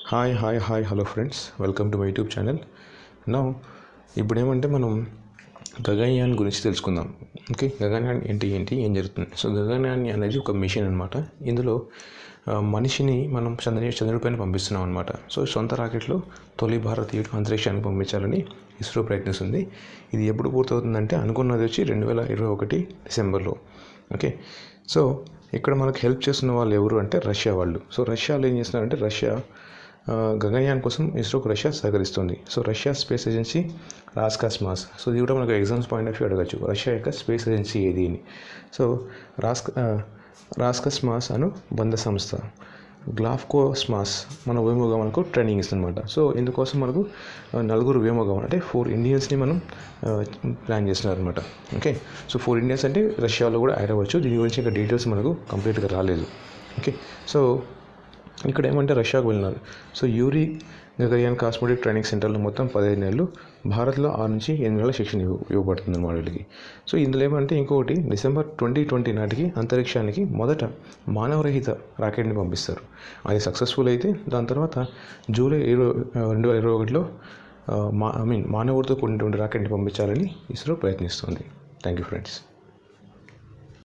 hi hi hi hello friends welcome to my YouTube channel నా ఇప్పుడు ఏమంటే మనం గగన్యాన్ గురించి తెలుసుకుందాం ఓకే గగన్యాన్ ఏంటి ఏంటి ఏం జరుగుతుంది సో గగన్యాన్ అనేది ఒక మిషన్ అనమాట ఇందులో ఆ, మనిషిని మనం చంద్ర చంద్రుడిపైన పంపిస్తున్నాం అనమాట సో సొంత రాకెట్లో తొలి భారతీయుడు అంతరిక్షానికి పంపించాలని ఇస్రో ప్రయత్నిస్తుంది ఇది ఎప్పుడు పూర్తవుతుందంటే అనుకున్నది వచ్చి రెండు వేల ఇరవై ఒకటి డిసెంబర్లో ఓకే సో ఇక్కడ మనకు హెల్ప్ చేస్తున్న వాళ్ళు ఎవరు అంటే రష్యా వాళ్ళు సో రష్యాలో ఏం చేస్తున్నారంటే రష్యా ఆ, గగన్యాన్ కోసం ఇస్రోకు రష్యా సహకరిస్తుంది so Russia space agency Roscosmos so ఇది కూడా మనకు ఎగ్జామ్స్ పాయింట్ ఆఫ్ వ్యూ అడగచ్చు రష్యా యొక్క స్పేస్ ఏజెన్సీ ఏది అని సో రాస్క ఆ, రాస్కస్మాస్ అను బంధ సంస్థ గ్లాఫ్కోస్మాస్ మన వ్యోమగామనకు ట్రైనింగ్ ఇస్తుందన్నమాట సో ఇందుకోసం మనకు ఆ, నలుగురు వ్యోమగామన్ అంటే ఫోర్ ఇండియన్స్ని మనం ఆ, ప్లాన్ చేస్తున్నారనమాట ఓకే సో ఫోర్ ఇండియన్స్ అంటే రష్యాలో కూడా యాడ్ అవ్వచ్చు దీని గురించి ఇంకా డీటెయిల్స్ మనకు కంప్లీట్గా రాలేదు ఓకే సో ఇక్కడ ఏమంటే రష్యాకు వెళ్ళినారు so Yuri Gagarin cosmetic training సెంటర్లో మొత్తం పదిహేను నెలలు భారత్లో ఆరు నుంచి ఎనిమిది నెలల శిక్షణ ఇవ్వ ఇవ్వబడుతుంది అన్నమాట వీళ్ళకి సో ఇందులో ఏమంటే ఇంకొకటి డిసెంబర్ ట్వంటీ ట్వంటీ నాటికి అంతరిక్షానికి మొదట మానవరహిత రాకెట్ని పంపిస్తారు అది సక్సెస్ఫుల్ అయితే దాని తర్వాత జూలై ఇరవై రెండు వేల ఇరవై ఒకటిలో ఆ, మా ఐ మీన్ మానవుడితో కూడినటువంటి రాకెట్ని పంపించాలని ఇస్రో ప్రయత్నిస్తుంది థ్యాంక్ యూ ఫ్రెండ్స్